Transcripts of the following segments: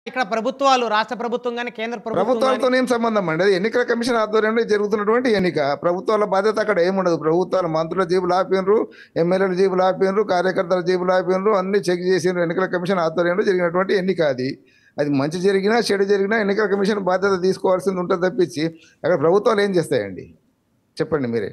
ఇక్కడ ప్రభుత్వాలు రాష్ట్ర ప్రభుత్వం కానీ కేంద్ర ప్రభుత్వం గానీ- ప్రభుత్వాలతో ఏం సంబంధం అండి అది ఎన్నికల కమిషన్ ఆధ్వర్యంలో జరుగుతున్నటువంటి ఎన్నిక ప్రభుత్వాల బాధ్యత అక్కడ ఏముండదు ప్రభుత్వాల మంత్రుల జీబులు ఆపినరు ఎమ్మెల్యేల జీబులు ఆపినరు కార్యకర్తల జీబులు ఆపినరు అన్ని చెక్ చేసినారు ఎన్నికల కమిషన్ ఆధ్వర్యంలో జరిగినటువంటి ఎన్నిక అది అది మంచి జరిగినా చెడు జరిగినా ఎన్నికల కమిషన్ బాధ్యత తీసుకోవాల్సింది ఉంటుంది తప్పించి అక్కడ ప్రభుత్వాలు ఏం చేస్తాయండి చెప్పండి మీరే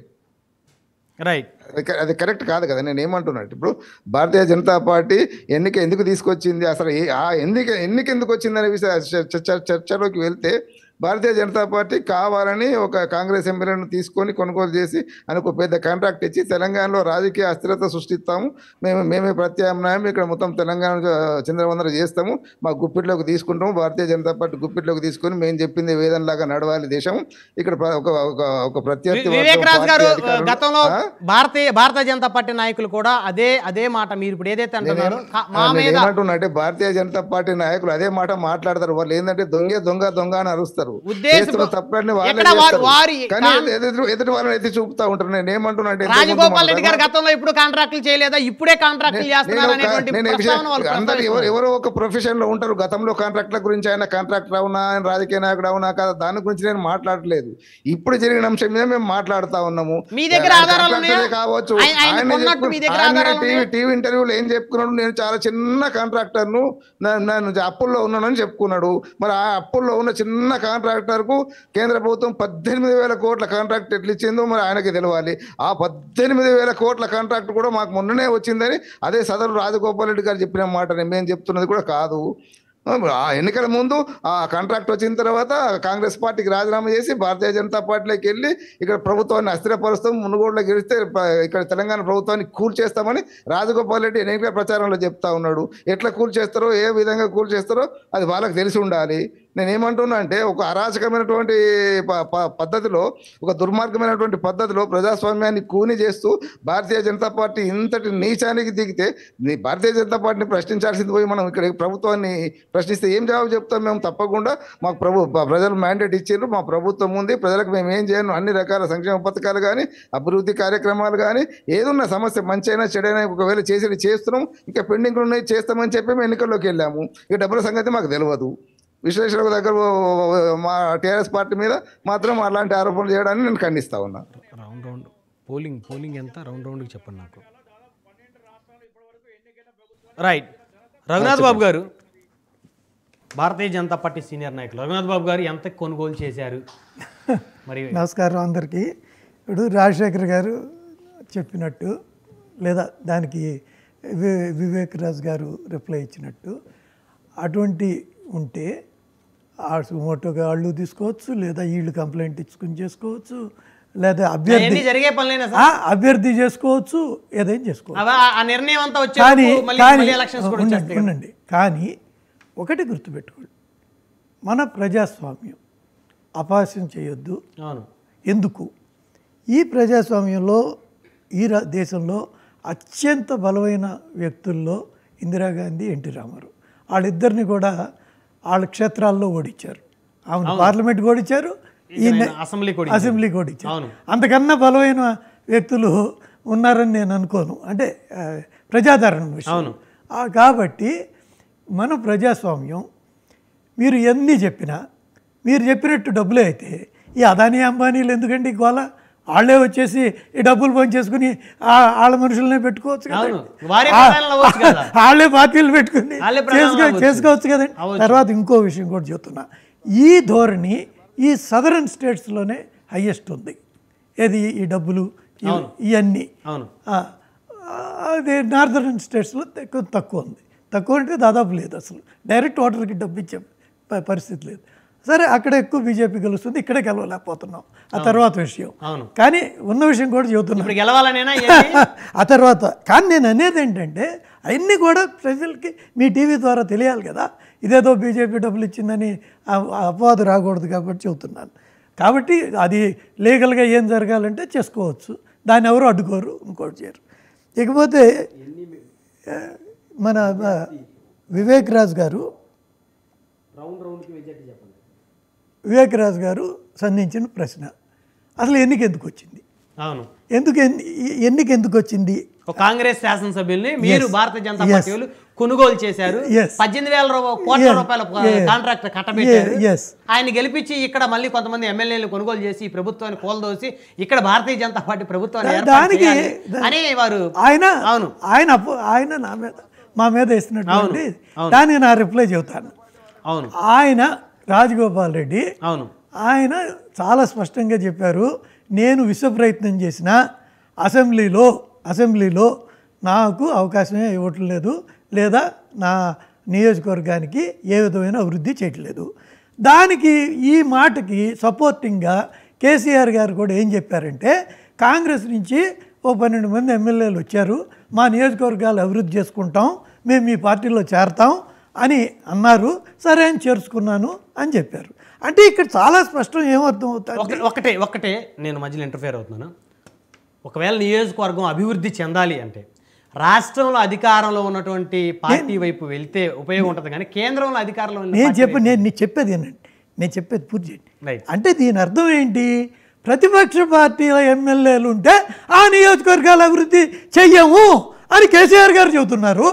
రైట్ అది క- అది కరెక్ట్ కాదు కదా నేను ఏమంటున్నాను ఇప్పుడు భారతీయ జనతా పార్టీ ఎన్నిక ఎందుకు తీసుకొచ్చింది అసలు ఏ- ఆ ఎన్నిక ఎన్నిక ఎందుకు వచ్చింది అనే విషయ చ- చ- చ- చర్చలోకి వెళ్తే భారతీయ జనతా పార్టీ కావాలని ఒక కాంగ్రెస్ ఎమ్మెల్యేను తీసుకొని కొనుగోలు చేసి అని ఒక పెద్ద కాంట్రాక్ట్ ఇచ్చి తెలంగాణలో రాజకీయ అస్థిరత సృష్టిస్తాము మేము మేమే ప్రత్యామ్నాయం ఇక్కడ మొత్తం తెలంగాణ చంద్రవందర చేస్తాము మా గుప్పిట్లోకి తీసుకుంటాము భారతీయ జనతా పార్టీ గుప్పిట్లోకి తీసుకొని మేము చెప్పింది వేదంలాగా నడవాలి దేశం ఇక్కడ ప్ర- ఒక ఒక ఒక ప్రత్యర్థి వర్గం వివేక్ రాజ్ గారు పార్టీ అధికారులు- గతంలో ఆ? భారతీయ భారతీయ జనతా పార్టీ నాయకులు కూడా అదే అదే మాట మీరు ఇప్పుడు ఏదైతే అంటున్నారో కా- మా నేను మీద ఏమంటున్నా అంటే భారతీయ జనతా పార్టీ నాయకులు అదే మాట మాట్లాడతారు వాళ్ళు ఏంటంటే దొంగ దొంగ దొంగ అని అరుస్తారు ఉద్దేశం- చేస్తున్న తప్పులన్నీ వాళ్ళే ఎక్కడ వారు- చేస్తారు. వారి కానీ కాన్- ఎదుటి ఎదుటి వాళ్ళని ఎత్తి చూపుతా ఉంటారు నేను ఏమంటున్నా అంటే ఇంతకు ముందు రాజగోపాల్ రెడ్డి మన గారు గతంలో ఇప్పుడు కాంట్రాక్టులు చేయలేదా ఇప్పుడే కాంట్రాక్టులు చేస్తున్నారు నేను ఒక- అనేటువంటి నేను ఈ ప్రస్తావన వాళ్ళు విషయం- అందరు ఎవరు ప్రస్తావిస్తున్నారు. ఎవరో ఒక ప్రొఫెషన్ లో ఉంటారు గతంలో కాంట్రాక్ట్ల గురించి ఆయన కాంట్రాక్టర్ అవునా ఆయన రాజకీయ నాయకుడు అవునా కాదా దాని గురించి నేను మాట్లాడలేదు ఇప్పుడు జరిగిన అంశం మీద మేము మాట్లాడుతా ఉన్నాము మీ దగ్గర ఆయన ఆధారాలు కాంట్రాక్టరే ఉన్నాయా? కావచ్చు ఆయన- ఆయన ఆయన కొన్నట్టు చెప్పు- మీ దగ్గర ఆయన ఆధారాలు టీవీ ఉన్నాయా? టీవీ ఇంటర్వ్యూలో ఏం చెప్పుకున్నాడు నేను చాలా చిన్న కాంట్రాక్టర్ను నా- నేను అప్పుల్లో ఉన్నానని చెప్పుకున్నాడు మరి ఆ అప్పుల్లో ఉన్న చిన్న కాంట్రాక్టర్ కు కేంద్ర ప్రభుత్వం పద్దెనిమిది వేల కోట్ల కాంట్రాక్ట్ ఎట్లా ఇచ్చిందో మరి ఆయనకి తెలవాలి ఆ పద్దెనిమిది వేల కోట్ల కాంట్రాక్ట్ కూడా మాకు మొన్ననే వచ్చిందని అదే సదరు రాజగోపాల్ రెడ్డి గారు చెప్పిన మాట మేము చెప్తున్నది కూడా కాదు ఆ ఎన్నికల ముందు ఆ కాంట్రాక్ట్ వచ్చిన తర్వాత కాంగ్రెస్ పార్టీకి రాజీనామా చేసి భారతీయ జనతా పార్టీలోకి వెళ్ళి ఇక్కడ ప్రభుత్వాన్ని అస్థిరపరుస్తాం మునుగోడులో గెలిస్తే ప- ఇక్కడ తెలంగాణ ప్రభుత్వాన్ని కూల్ చేస్తామని రాజగోపాల్ రెడ్డి ఎన్నికల ప్రచారంలో చెప్తా ఉన్నాడు ఎట్లా కూల్ చేస్తారో ఏ విధంగా కూల్ చేస్తారో అది వాళ్ళకి తెలిసి ఉండాలి నేను ఏమంటున్నా అంటే ఒక అరాచకమైనటువంటి ప- ప- పద్ధతిలో ఒక దుర్మార్గమైనటువంటి పద్ధతిలో ప్రజాస్వామ్యాన్ని కూని చేస్తూ భారతీయ జనతా పార్టీ ఇంతటి నీచానికి దిగితే నీ భారతీయ జనతా పార్టీని ప్రశ్నించాల్సింది పోయి మనం ఇక్కడ ప్రభుత్వాన్ని ప్రశ్నిస్తే ఏం జవాబు చెప్తాం మేము తప్పకుండా మాకు ప్రభు ప- ప్రజలు మ్యాండేట్ ఇచ్చారు మా ప్రభుత్వం ఉంది ప్రజలకు మేము ఏం చేయను అన్ని రకాల సంక్షేమ పథకాలు కానీ అభివృద్ధి కార్యక్రమాలు కానీ ఏదున్న సమస్య మంచి అయినా చెడైనా ఒకవేళ చేసేది చేస్తున్నాం ఇంకా పెండింగ్లు ఉన్నాయి చేస్తామని చెప్పి మేము ఎన్నికల్లోకి వెళ్ళాము ఇక డబ్బుల సంగతి మాకు తెలియదు విశ్లేషకుల దగ్గర మా టీఆర్ఎస్ పార్టీ మీద మాత్రం అలాంటి ఆరోపణలు చేయడాన్ని నేను ఖండిస్తా ఉన్నా రౌండ్ రౌండ్ పోలింగ్ పోలింగ్ ఎంత రౌండ్ రౌండ్కి చెప్పండి నాకు రైట్ రఘునాథ్ బాబు గారు భారతీయ జనతా పార్టీ సీనియర్ నాయకులు రఘునాథ్ బాబు గారు ఎంత కొనుగోలు చేశారు మరి నమస్కారం అందరికీ ఇప్పుడు రాజశేఖర్ గారు చెప్పినట్టు లేదా దానికి వి- వివేక్ రాజ్ గారు రిప్లై ఇచ్చినట్టు అటువంటి ఉంటే ఆ సుమోటోగా వాళ్ళు తీసుకోవచ్చు లేదా వీళ్ళు కంప్లైంట్ ఇచ్చుకుని చేసుకోవచ్చు లేదా అభ్యర్థి అవన్నీ జరిగే పనులైనా సార్ ఆ, అభ్యర్థి చేసుకోవచ్చు ఏదైనా చేసుకోవచ్చు అవ- ఆ నిర్ణయం అంతా వచ్చే కానీ మళ్ళీ కానీ మళ్ళీ ఎలక్షన్స్ కూడా ఉండండి వచ్చేస్తాయి కదా. ఉండండి కానీ ఒకటి గుర్తుపెట్టుకోండి మన ప్రజాస్వామ్యం అపహాస్యం చేయొద్దు అవును ఎందుకు ఈ ప్రజాస్వామ్యంలో ఈ రా- దేశంలో అత్యంత బలమైన వ్యక్తుల్లో ఇందిరాగాంధీ ఎన్టీ రామారావు వాళ్ళిద్దరిని కూడా వాళ్ళ క్షేత్రాల్లో ఓడించారు ఆమెను పార్లమెంట్ ఓడించారు ఈయన ఆయన అసెంబ్లీ కూడా అసెంబ్లీ ఓడించారు అవును. అంతకన్నా బలమైన వ్యక్తులు ఉన్నారని నేను అనుకోను అంటే ఆ, ప్రజాదరణ విషయం అవును. ఆ, కాబట్టి మన ప్రజాస్వామ్యం మీరు ఎన్ని చెప్పినా మీరు చెప్పినట్టు డబ్బులే అయితే ఈ అదానీ అంబానీలు ఎందుకండి ఈ గోల వాళ్ళే వచ్చేసి ఈ డబ్బులు పనిచేసుకుని ఆ- వాళ్ళ మనుషులనే పెట్టుకోవచ్చు కదా అవును వారే ప్రధానులు అవ్వచ్చు కదా వాళ్ళే పార్టీలు పెట్టుకుని వాళ్ళే ప్రధానులు చేసుకో అవ్వచ్చు. చేసుకోవచ్చు కదండి తర్వాత ఇంకో విషయం కూడా చెప్తున్నా ఈ ధోరణి ఈ సదరన్ స్టేట్స్లోనే హయ్యెస్ట్ ఉంది ఏది ఈ డబ్బులు ఇవి- ఇవన్నీ అవును ఆ, అదే నార్దర్న్ స్టేట్స్లో ఎక్కువ తక్కువ ఉంది తక్కువ అంటే దాదాపు లేదు అసలు డైరెక్ట్ ఓటర్కి డబ్బు ఇచ్చే ప- పరిస్థితి లేదు సరే అక్కడ ఎక్కువ బీజేపీ గెలుస్తుంది ఇక్కడే గెలవలేకపోతున్నాం ఆ తర్వాత విషయం అవును. కానీ ఉన్న విషయం కూడా చెబుతున్నాం ఇప్పుడు గెలవాలనేనా ఇవన్నీ? ఆ తర్వాత కానీ నేను అనేది ఏంటంటే అవన్నీ కూడా ప్రజలకి మీ టీవీ ద్వారా తెలియాలి కదా ఇదేదో బీజేపీ డబ్బులు ఇచ్చిందని ఆ- ఆ అపవాదు రాకూడదు కాబట్టి చెబుతున్నాను కాబట్టి అది లీగల్గా ఏం జరగాలంటే చేసుకోవచ్చు దాన్ని ఎవరు అడ్డుకోరు ఇంకోటి చేయరు ఇకపోతే ఆ, మన ఆ, వివేక్ రాజ్ గారు వివేక్ రాజ్ గారు సంధించిన ప్రశ్న అసలు ఎన్నిక ఎందుకు వచ్చింది అవును ఎందుకు ఎన్ని- ఎన్నిక ఎందుకు వచ్చింది ఒక కాంగ్రెస్ శాసనసభ్యుల్ని మీరు భారతీయ జనతా Yes. పార్టీ వాళ్ళు కొనుగోలు చేశారు Yes. పద్దెనిమిది వేల రూ- కోట్ల Yes. రూపాయల Yeah. కాంట్రాక్ట్ కట్టబెట్టారు Yeah, yes. ఆయన గెలిపించి ఇక్కడ మళ్ళీ కొంతమంది ఎమ్మెల్యేలు కొనుగోలు చేసి ఈ ప్రభుత్వాన్ని కోల్దోసి ఇక్కడ భారతీయ జనతా పార్టీ ప్రభుత్వాన్ని దా- ఏర్పాటు దానికి- చేయాలి అని వారు ఆయన అవును. ఆయన అప్పు- ఆయన నా మీద మా మీద వేసినటువంటి అవును, అవును. దానికి నా రిప్లై చెబుతాను అవును ఆయన రాజగోపాల్ రెడ్డి అవును ఆయన చాలా స్పష్టంగా చెప్పారు నేను విశ్వ ప్రయత్నం చేసిన అసెంబ్లీలో అసెంబ్లీలో నాకు అవకాశమే ఇవ్వట్లేదు లేదా నా నియోజకవర్గానికి ఏ విధమైన అభివృద్ధి చేయట్లేదు దానికి ఈ మాటకి సపోర్టింగ్గా కేసీఆర్ గారు కూడా ఏం చెప్పారంటే కాంగ్రెస్ నుంచి ఓ పన్నెండు మంది ఎమ్మెల్యేలు వచ్చారు మా నియోజకవర్గాలు అభివృద్ధి చేసుకుంటాం మేము మీ పార్టీలో చేరతాం అని అన్నారు సరే అని చేర్చుకున్నాను అని చెప్పారు అంటే ఇక్కడ చాలా స్పష్టం ఏమర్థం అవుతుంది ఒక- ఒకటే ఒకటే నేను మధ్యలో ఇంటర్ఫేర్ అవుతున్నాను ఒకవేళ నియోజకవర్గం అభివృద్ధి చెందాలి అంటే రాష్ట్రంలో అధికారంలో ఉన్నటువంటి పార్టీ వైపు వెళ్తే ఉపయోగం ఉంటుంది కానీ కేంద్రంలో అధికారంలో ఉన్న నేను పార్టీ చెప్ప నేను నీకు చెప్పేది ఏనండి నేను చెప్పేది పూర్తి చేయండి Right. అంటే దీని అర్థం ఏంటి ప్రతిపక్ష పార్టీల ఎమ్మెల్యేలు ఉంటే ఆ నియోజకవర్గాల అభివృద్ధి చెయ్యము అని కేసీఆర్ గారు చెబుతున్నారు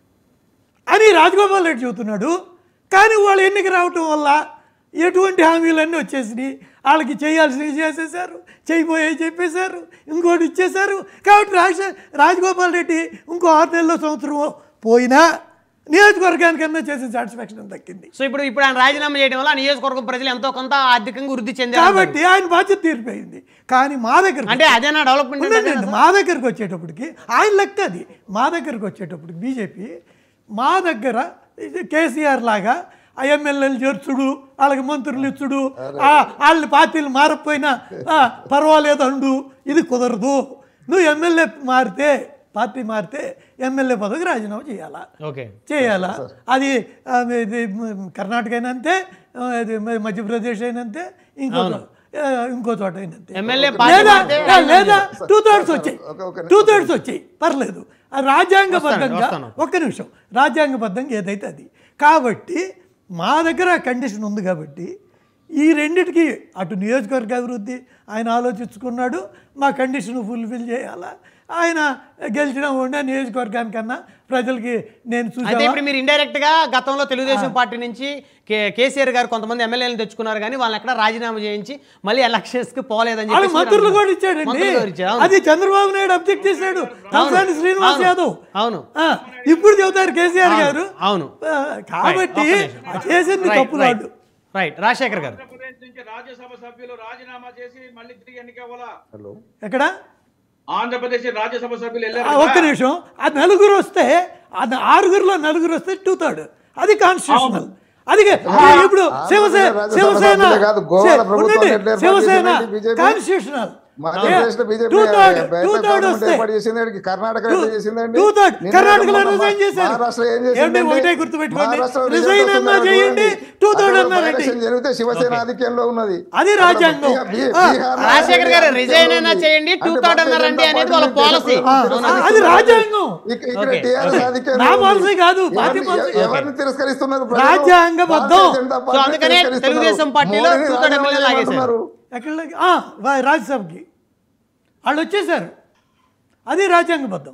అని రాజగోపాల్ రెడ్డి చెబుతున్నాడు కానీ వాళ్ళు ఎన్నిక రావటం వల్ల ఎటువంటి హామీలన్నీ వచ్చేసినాయి వాళ్ళకి చేయాల్సినవి చేసేసారు చేయబోయే చెప్పేశారు ఇంకోటి ఇచ్చేశారు కాబట్టి రాజ రాజగోపాల్ రెడ్డి ఇంకో ఆరు నెలల సంవత్సరం పోయినా నియోజకవర్గానికన్నా చేసిన సాటిస్ఫాక్షన్ దక్కింది సో ఇప్పుడు ఇప్పుడు ఆయన రాజీనామా చేయడం వల్ల ఆ నియోజకవర్గం ప్రజలు ఎంతో కొంత ఆర్థికంగా వృద్ధి చెందారు కాబట్టి ఆయన బాధ్యత తీరిపోయింది కానీ మా దగ్గర అంటే అదేనా డెవలప్మెంట్ అంటే ఉండండి, మా దగ్గరకు వచ్చేటప్పటికి ఆయన లెక్క అది మా దగ్గరకు వచ్చేటప్పటికి బీజేపీ మా దగ్గర ఇది కేసీఆర్ లాగా ఆ ఎమ్మెల్యేలు చేర్చుడు వాళ్ళకి మంత్రులు ఇచ్చుడు ఆ వాళ్ళ పార్టీలు మారకపోయినా ఆ, పర్వాలేదు అండు ఇది కుదరదు నువ్వు ఎమ్మెల్యే మారితే పార్టీ మారితే ఎమ్మెల్యే పదవికి రాజీనామా చేయాలా ఓకే చేయాలా అది ఆ, ఇది మ- కర్ణాటక అయినా అంతే ఆ, ఇది మ- మధ్యప్రదేశ్ అయినా అంతే ఇంకో చోట ఆ, ఇంకో చోట అయినా అంతే ఎమ్మెల్యే పార్టీ లేదా మారితే ఆ, లేదా టూ థర్డ్స్ వచ్చాయి ఒక- ఒక టూ థర్డ్స్ వచ్చాయి పర్లేదు ఆ రాజ్యాంగబద్ధంగా వస్తాను. ఒక్క నిమిషం రాజ్యాంగబద్ధంగా ఏదైతే అది కాబట్టి మా దగ్గర ఆ కండిషన్ ఉంది కాబట్టి ఈ రెండిటికి అటు నియోజకవర్గ అభివృద్ధి ఆయన ఆలోచించుకున్నాడు మా కండిషన్ ఫుల్ఫిల్ చేయాలా ఆయన గెలిచిన ఉండే నియోజకవర్గానికన్నా ప్రజలకి నేను అయితే చూసా ఇప్పుడు మీరు ఇండైరెక్ట్ గా గతంలో తెలుగుదేశం పార్టీ నుంచి కే- కేసీఆర్ గారు కొంతమంది ఎమ్మెల్యేలను తెచ్చుకున్నారు కానీ వాళ్ళని ఎక్కడ రాజీనామా చేయించి మళ్ళీ ఎలక్షన్స్ కి పోలేదని వాళ్ళు చెప్పేసి మంత్రులు మీరు కూడా ఇచ్చాడండి మంత్రులు కూడా ఇచ్చారు. అవును. అది చంద్రబాబు నాయుడు అబ్జెక్ట్ చేశాడు తలసాని శ్రీనివాస్ అవును. యాదవ్ అవును. ఆ, ఇప్పుడు చెబుతారు కేసీఆర్ గారు అవును ఆ, కాబట్టి ఆ చేసింది తప్పులు వాళ్ళు రైట్ రాజశేఖర్ గారు ఆంధ్రప్రదేశ్ నుంచి రాజ్యసభ సభ్యులు రాజీనామా చేసి మళ్ళీ తిరిగి ఎన్నిక అవ్వాలా ఎక్కడ ఆంధ్రప్రదేశ్ రాజ్యసభ సభ్యులు ఆ, వెళ్ళారు ఒక్క నిమిషం ఆ నలుగురు వస్తే ఆ ఆరుగురిలో నలుగురు వస్తే టూ థర్డ్ అది కాన్స్టిట్యూషనల్ అది ఇప్పుడు శివసేన రాజ్యసభ శివసేన సభ్యులే కాదు, గోవాల శి- ప్రభుత్వం ఉండండి, ఎట్లా ఏర్పాటు శివసేన చేసిందండి BJP? కాన్స్టిట్యూషనల్ మధ్యప్రదేశ్లో బీజేపీ టూ థర్డ్ టూ బెహతర్ థర్డ్ గవర్నమెంట్ వస్తే ఏర్పాటు చేసింది కర్ణాటక ఏం చేసిందండి టూ థర్డ్ నిన్న కర్ణాటకలో మొన్న రిజైన్ చేశారు మహారాష్ట్ర ఏం ఏంటి చేసిందండి? ఒకటే గుర్తుపెట్టుకోండి మహారాష్ట్రలో రిజైన్ రిజల్ట్ అన్నా వస్తుందా చేయండి చూడండి. టూ థర్డ్ అక్కడ అన్నారండి ఎలక్షన్ జరిగితే శివసేన ఆధిక్యంలో ఉన్నది అది రాజ్యాంగం. బీ- బీ- ఆ, బీహార్లో రాజశేఖర్ గారు ఆధిక్యంలో రిజైన్ అయినా ఉంది. చేయండి, అంటే టూ థర్డ్ భారతీయ అన్నారండి జనతా అనేది వాళ్ళ పార్టీ పాలసీ. తెలుగు ఆ, తిరస్కరిస్తున్నారు. అది రాజ్యాంగం ఇక- ఇక్కడ ఓకే, టీఆర్ఎస్ ఓకే. ఆధిక్యంలో నా ఉంది. పాలసీ కాదు, పార్టీ ఎవరిని- పాలసీ. ఎవరిని తిరస్కరిస్తున్నారు ప్రజలు? రాజ్యాంగబద్ధం. భారతీయ జనతా పార్టీ సో అందుకనే తిరస్కరిస్తున్నారు. తెలుగుదేశం పార్టీలో మోడీని టూ థర్డ్ రాజీనామా ఎమ్మెల్యేలు లాగేశారు. చేయమంటున్నారు. ఎక్కడ ఆ, వా- రాజ్యసభకి వాళ్ళు వచ్చేసారు అది రాజ్యాంగబద్ధం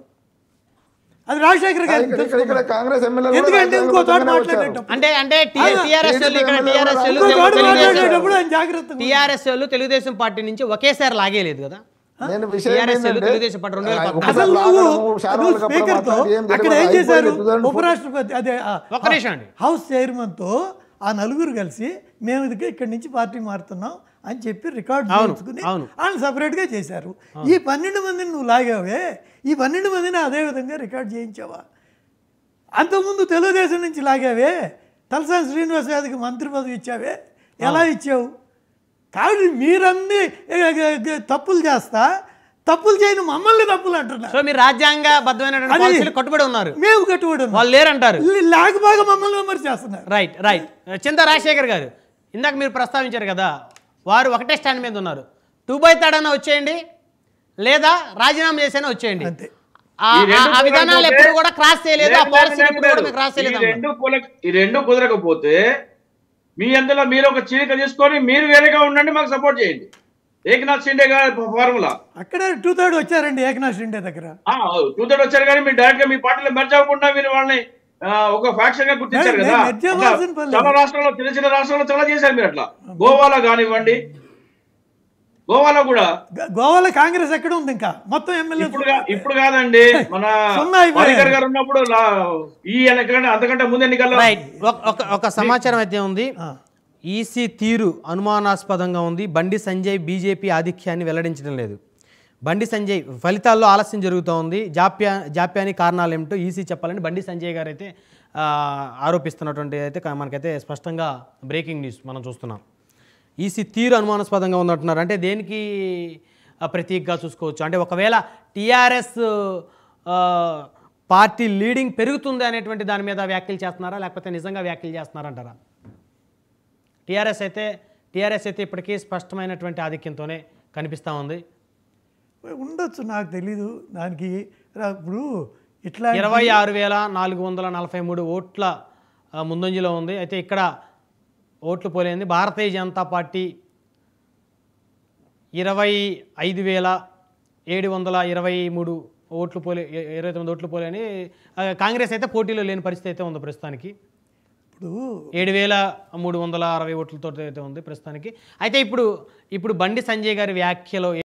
అది రాజశేఖర్ గారు ఇక్కడ- ఇక్కడ- ఇక్కడ కాంగ్రెస్ ఎమ్మెల్యేలు కూడా ఎందుకంటే ఇంకో చోట రాజ్యాంగబద్ధంగానే వచ్చారు. మాట్లాడేటప్పుడు అంటే అంటే ఆయన టీఆర్ఎస్ వాళ్ళు ఇక్కడ TDP టీఆర్ఎస్ వాళ్ళు ఇంకో చోట తెలుగుదేశం మాట్లాడేటప్పుడు ఆయన జాగ్రత్తగా టీఆర్ఎస్ వాళ్ళు తెలుగుదేశం పార్టీ నుంచి ఒకేసారి లాగేలేదు కదా నేను విషయం TRS ఏంటంటే, తెలుగుదేశం పార్టీ రెండు వేల ఆయన పద్నాలుగు. అసలు ఒకసారి నువ్వు లాగడము, శానాలు నువ్వు కప్పడం స్పీకర్తో మాట్లాడి ఏం అక్కడ జరగదు. ఏం చేశారు అయిపోయింది, 2004. ఉపరాష్ట్రపతి అదే ఆ, ఒక్క నిమిషం అండి. హౌస్ చైర్మన్తో ఆ నలుగురు కలిసి మేము ఇది ఇక్కడి నుంచి పార్టీ మారుతున్నాం అని చెప్పి రికార్డ్ అవును, చేసుకుని అవును. వాళ్ళు సపరేట్గా చేశారు ఈ పన్నెండు మందిని నువ్వు లాగావే ఈ పన్నెండు మందిని అదే విధంగా రికార్డ్ చేయించావా అంతకుముందు తెలుగుదేశం నుంచి లాగావే తలసాని శ్రీనివాస్ యాదవ్కి మంత్రి పదవి ఇచ్చావే ఎలా ఇచ్చావు కాబట్టి మీరన్నీ ఏ, ఏ, ఏ, తప్పులు చేస్తా తప్పులు చేయని మమ్మల్ని తప్పులు అంటున్నారు సో మీరు రాజ్యాంగబద్ధమైనటువంటి అది- పాలసీలు కట్టుబడి ఉన్నారు మేము కట్టుబడి ఉన్నాం. వాళ్ళు లేరంటారు లే- లేకపోగా మమ్మల్ని విమర్శ చేస్తున్నారు రైట్ రైట్ చింత రాజశేఖర్ గారు ఇందాక మీరు ప్రస్తావించారు కదా వారు ఒకటే స్టాండ్ మీద ఉన్నారు టూ బై థర్డ్ అన్న వచ్చేయండి లేదా రాజీనామా చేసైనా వచ్చేయండి అంతే ఆ- ఈ రెండు ఆ- ఆ విధానాలు కుదరకపోతే- ఎప్పుడు కూడా క్రాస్ చేయలేదు ఆ లేదు, పాలసీ లేదు, ఎప్పుడు కూడా లేదు. మీకు క్రాస్ ఈ చేయలేదు రెండు కుల- ఈ రెండు కుదరకపోతే మీ అందులో మీరు ఒక చీలిక తీసుకొని మీరు వేరేగా ఉండండి మాకు సపోర్ట్ చేయండి ఏకనాథ్ షిండే గారి ఫార్ములా అక్కడే టూ థర్డ్ వచ్చారండి ఏకనాథ్ షిండే దగ్గర చూసాడు వచ్చారు కానీ మీరు డైరెక్ట్ గా మీ పార్టీలో మెర్జ్ అవ్వకుండా మీరు వాళ్ళని ఆ, ఒక ఫ్యాక్షన్ గా గుర్తించారు నేను కదా merge అవ్వాల్సిన అట్లా పని చాలా రాష్ట్రాల్లో చిన్న చిన్న రాష్ట్రాల్లో చాలా చేశారు మీరు అట్లా గోవాలో కానివ్వండి గోవాలో కూడా గ- గోవాలో కాంగ్రెస్ ఎక్కడ ఉంది ఇంకా మొత్తం ఎమ్మెల్యే ఇప్పుడు కా- ఇప్పుడు కాదండి మన సున్నా అయిపోయారు. పారికర్ గారు ఉన్నప్పుడు లా- ఈ ఎన్నికలంటే అంతకంటే ముందు ఎన్నికల్లో రైట్ ఒక- ఒక ఒక సమాచారం అయితే ఉంది ఈసీ తీరు అనుమానాస్పదంగా ఉంది బండి సంజయ్ బీజేపీ ఆధిక్యాన్ని వెల్లడించడం లేదు బండి సంజయ్ ఫలితాల్లో ఆలస్యం జరుగుతూ ఉంది జాప్యా జాప్యానికి కారణాలు ఏమిటో ఈసీ చెప్పాలని బండి సంజయ్ గారు అయితే ఆ, ఆరోపిస్తున్నటువంటి అయితే కా- మనకైతే స్పష్టంగా బ్రేకింగ్ న్యూస్ మనం చూస్తున్నాం ఈసీ తీరు అనుమానాస్పదంగా ఉందంటున్నారు అంటే దేనికి ఆ, ప్రతీకగా చూసుకోవచ్చు అంటే ఒకవేళ టీఆర్ఎస్ పార్టీ లీడింగ్ పెరుగుతుంది అనేటువంటి దాని మీద వ్యాఖ్యలు చేస్తున్నారా లేకపోతే నిజంగా వ్యాఖ్యలు చేస్తున్నారంటారా టీఆర్ఎస్ అయితే టీఆర్ఎస్ అయితే ఇప్పటికీ స్పష్టమైనటువంటి ఆధిక్యంతోనే కనిపిస్తూ ఉంది ఉండొచ్చు నాకు తెలీదు దానికి రా- ఇప్పుడు ఇట్లా ఇరవై ఆరు వేల నాలుగు వందల నలభై మూడు ఓట్ల ఆ, ముందంజలో ఉంది అయితే ఇక్కడ ఓట్లు పోలేంది భారతీయ జనతా పార్టీ ఇరవై ఐదు వేల ఏడు వందల ఇరవై మూడు ఓట్లు పోలే ఇ- ఇరవై తొమ్మిది ఓట్లు పోలేని ఆ, కాంగ్రెస్ అయితే పోటీలో లేని పరిస్థితి అయితే ఉంది ప్రస్తుతానికి ఇప్పుడు ఏడు వేల మూడు వందల అరవై ఓట్లతో అయితే ఉంది ప్రస్తుతానికి అయితే ఇప్పుడు ఇప్పుడు బండి సంజయ్ గారి వ్యాఖ్యలో